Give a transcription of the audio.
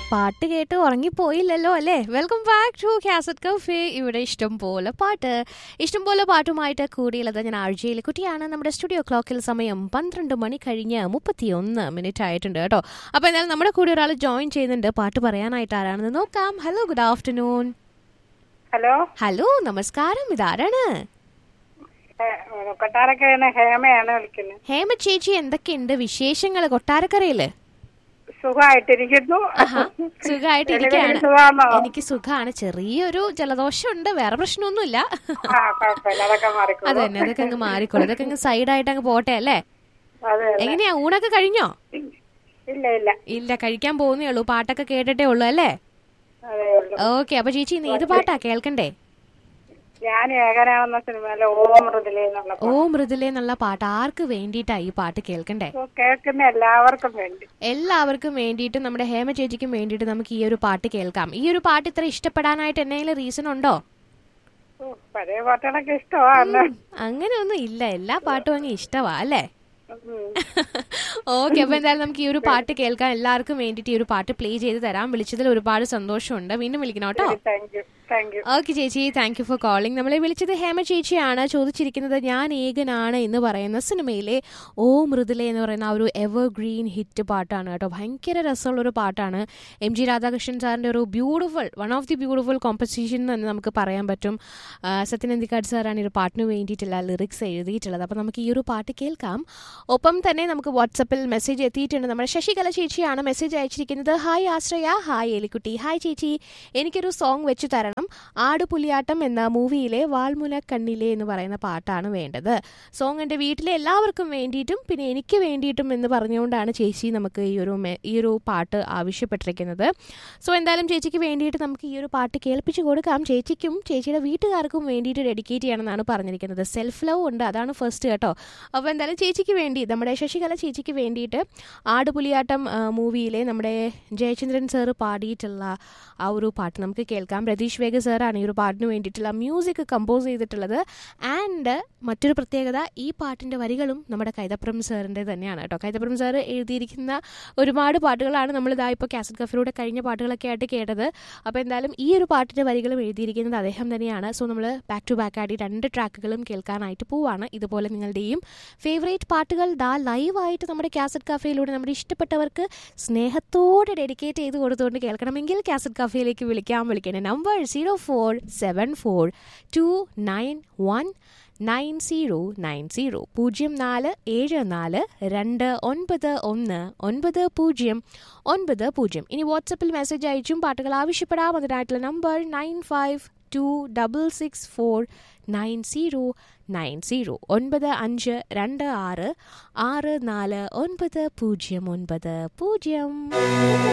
പാട്ട് കേട്ട് ഉറങ്ങിപ്പോയില്ലല്ലോ അല്ലേ welcome back to cassette cafe ഇവിടെ ഇഷ്ടം പോലെ പാട്ട് ഇഷ്ടം പോലെ പാട്ടുമായിട്ട് കൂടിയുള്ളത് ഞാൻ ആഴ്ചയിൽ കുട്ടിയാണ് നമ്മുടെ സ്റ്റുഡിയോ ക്ലോക്കിൽ സമയം പന്ത്രണ്ട് മണി കഴിഞ്ഞ് മുപ്പത്തിയൊന്ന് മിനിറ്റ് ആയിട്ടുണ്ട് കേട്ടോ അപ്പോൾ എന്തായാലും നമ്മുടെ കൂടെ ഒരാൾ ജോയിൻ ചെയ്യുന്നുണ്ട് പാട്ട് പറയാനായിട്ട് ആരാണെന്ന് നോക്കാം hello good afternoon hello hello നമസ്കാരം ഇതാരാണ് ഹേ- കൊട്ടാരക്കരന്ന് ഹേമയാണ് വിളിക്കുന്നത് ഹേമ ചേച്ചി എന്തൊക്കെയുണ്ട് വിശേഷങ്ങൾ കൊട്ടാരക്കരയില് സുഖമായിട്ടിരിക്കുന്നു സുഖമായിട്ട് എനിക്ക് ഇരിക്കുകയാണ് സുഖാണോ എനിക്ക് സുഖമാണ് ചെറിയൊരു ജലദോഷമുണ്ട് വേറെ പ്രശ്നമൊന്നുമില്ല ആ കുഴപ്പമില്ല അതൊക്കെ അത് മാറിക്കോളൂ തന്നെ അതൊക്കെ അങ്ങ് മാറിക്കോളും അതൊക്കെ അങ്ങ് സൈഡായിട്ട് അങ്ങ് പോട്ടെ അല്ലേ അതെ അതെ. എങ്ങനെയാ ഊണൊക്കെ കഴിഞ്ഞോ ഇല്ല ഇല്ല ഇല്ല കഴിക്കാൻ പോകുന്നേ ഉള്ളൂ പാട്ടൊക്കെ കേട്ടിട്ടേ ഉള്ളൂ അല്ലേ അതേ ഉള്ളൂ ഓക്കെ അപ്പൊ ചേച്ചി ഇന്ന് ഏത് പാട്ടാ കേൾക്കണ്ടേ ഞാൻ ഏകനാണെന്ന സിനിമയിലെ ഓം മൃദുലേ എന്നുള്ള ഓ മൃദുലേ എന്നുള്ള പാട്ട് ആർക്ക് വേണ്ടിയിട്ടാ ഈ പാട്ട് കേൾക്കണ്ടേ പാട്ട് കേൾക്കുന്ന എല്ലാവർക്കും വേണ്ടി എല്ലാവർക്കും വേണ്ടിയിട്ട് നമ്മുടെ ഹേമ ചേച്ചിക്കും വേണ്ടിയിട്ട് നമുക്ക് ഈ ഒരു പാട്ട് കേൾക്കാം ഈ ഒരു പാട്ട് ഇത്ര ഇഷ്ടപ്പെടാനായിട്ട് എന്തെങ്കിലും റീസൺ ഉണ്ടോ ഓ, പഴയ പാട്ടുകളൊക്കെ ഇഷ്ടമാണ് അങ്ങനെയൊന്നും ഇല്ല എല്ലാ പാട്ടും അങ്ങ് ഇഷ്ടമാ അല്ലേ ഉം. ഓക്കെ അപ്പൊ എന്തായാലും നമുക്ക് ഈ ഒരു പാട്ട് കേൾക്കാൻ എല്ലാവർക്കും വേണ്ടിയിട്ട് ഈ ഒരു പാട്ട് പ്ലേ ചെയ്ത് തരാം വിളിച്ചതിൽ ഒരുപാട് സന്തോഷമുണ്ട് വീണ്ടും വിളിക്കണം കേട്ടോ thank you thank you okay ചേച്ചി താങ്ക് യു ഫോർ കോളിംഗ് നമ്മളെ വിളിച്ചത് ഹേമ ചേച്ചിയാണ് ചോദിച്ചിരിക്കുന്നത് ഞാൻ ഏകനാണ് എന്ന് പറയുന്ന സിനിമയിലെ ഓ മൃദുല എന്ന് പറയുന്ന ആ ഒരു എവർ ഗ്രീൻ ഹിറ്റ് പാട്ടാണ് കേട്ടോ ഭയങ്കര രസമുള്ള ഒരു പാട്ടാണ് എം ജി രാധാകൃഷ്ണൻ സാറിൻ്റെ ഒരു beautiful one of the beautiful composition എന്ന് നമുക്ക് പറയാൻ പറ്റും ആ, സത്യനന്ദിക്കാട് സാറാണ് ഈ ഒരു പാട്ടിന് വേണ്ടിയിട്ടുള്ള ലിറിക്സ് എഴുതിയിട്ടുള്ളത് അപ്പോൾ നമുക്ക് ഈ ഒരു പാട്ട് കേൾക്കാം ഒപ്പം തന്നെ നമുക്ക് വാട്സപ്പിൽ മെസ്സേജ് എത്തിയിട്ടുണ്ട് നമ്മുടെ ശശികല ചേച്ചിയാണ് മെസ്സേജ് അയച്ചിരിക്കുന്നത് ഹായ് ആശ്രയ ഹായ് എലിക്കുട്ടി ഹായ് ചേച്ചി എനിക്കൊരു സോങ് വെച്ച് തരണം ആടുപുലിയാട്ടം എന്ന മൂവിയിലെ വാൽമുന കണ്ണിലെ എന്ന് പറയുന്ന പാട്ടാണ് വേണ്ടത് സോങ് എൻ്റെ വീട്ടിലെ എല്ലാവർക്കും വേണ്ടിയിട്ടും പിന്നെ എനിക്ക് വേണ്ടിയിട്ടും എന്ന് പറഞ്ഞുകൊണ്ടാണ് ചേച്ചി നമുക്ക് ഈ ഒരു മെ- ഈ ഒരു പാട്ട് ആവശ്യപ്പെട്ടിരിക്കുന്നത് സോ എന്തായാലും ചേച്ചിക്ക് വേണ്ടിയിട്ട് നമുക്ക് ഈ ഒരു പാട്ട് കേൾപ്പിച്ചു കൊടുക്കാം ചേച്ചിക്കും ചേച്ചിയുടെ വീട്ടുകാർക്കും വേണ്ടിയിട്ട് ഡെഡിക്കേറ്റ് ചെയ്യണമെന്നാണ് പറഞ്ഞിരിക്കുന്നത് സെൽഫ് ലവ് ഉണ്ട് അതാണ് ഫസ്റ്റ് കേട്ടോ അപ്പോൾ എന്തായാലും ചേച്ചിക്ക് വേണ്ടി നമ്മുടെ ശശികല ചേച്ചിക്ക് വേണ്ടിയിട്ട് ആടുപുലിയാട്ടം ആ, മൂവിയിലെ നമ്മുടെ ജയചന്ദ്രൻ സാറ് പാടിയിട്ടുള്ള ആ ഒരു പാട്ട് നമുക്ക് കേൾക്കാം രതീഷ് വേഗ സാറാണ് ഈ ഒരു പാട്ടിന് വേണ്ടിയിട്ടുള്ള മ്യൂസിക് കമ്പോസ് ചെയ്തിട്ടുള്ളത് ആൻഡ് മറ്റൊരു പ്രത്യേകത ഈ പാട്ടിൻ്റെ വരികളും നമ്മുടെ കൈതപ്രം സാറിൻ്റെ തന്നെയാണ് കേട്ടോ കൈതപ്രം സാറ് എഴുതിയിരിക്കുന്ന ഒരുപാട് പാട്ടുകളാണ് നമ്മളിതാ ഇപ്പോൾ കാസറ്റ് കഫിലൂടെ കഴിഞ്ഞ പാട്ടുകളൊക്കെ ആയിട്ട് കേട്ടത് അപ്പോൾ എന്തായാലും ഈ ഒരു പാട്ടിൻ്റെ വരികളും എഴുതിയിരിക്കുന്നത് അദ്ദേഹം തന്നെയാണ് സോ നമ്മൾ ബാക്ക് ടു ബാക്ക് ആയിട്ട് രണ്ട് ട്രാക്കുകളും കേൾക്കാനായിട്ട് പോവാണ് ഇതുപോലെ നിങ്ങളുടെയും ഫേവറേറ്റ് പാട്ടുകൾ ദാ ലൈവായിട്ട് നമ്മുടെ കാസറ്റ് കഫയിലൂടെ നമ്മുടെ ഇഷ്ടപ്പെട്ടവർക്ക് സ്നേഹത്തോടെ ഡെഡിക്കേറ്റ് ചെയ്ത് കൊടുത്തുകൊണ്ട് കേൾക്കണമെങ്കിൽ കാസറ്റ് കഫയിലേക്ക് വിളിക്കാൻ വിളിക്കേണ്ട number zero four seven four two nine one nine zero nine zero പൂജ്യം നാല് ഏഴ് നാല് രണ്ട് ഒൻപത് ഒന്ന് ഒൻപത് പൂജ്യം ഒൻപത് പൂജ്യം ഇനി വാട്സപ്പിൽ മെസ്സേജ് അയച്ചും പാട്ടുകൾ ആവശ്യപ്പെടാം അതിനായിട്ടുള്ള number nine five two double six four nine zero nine zero ഒൻപത് അഞ്ച് രണ്ട് ആറ് ആറ് നാല് ഒൻപത് പൂജ്യം ഒൻപത് പൂജ്യം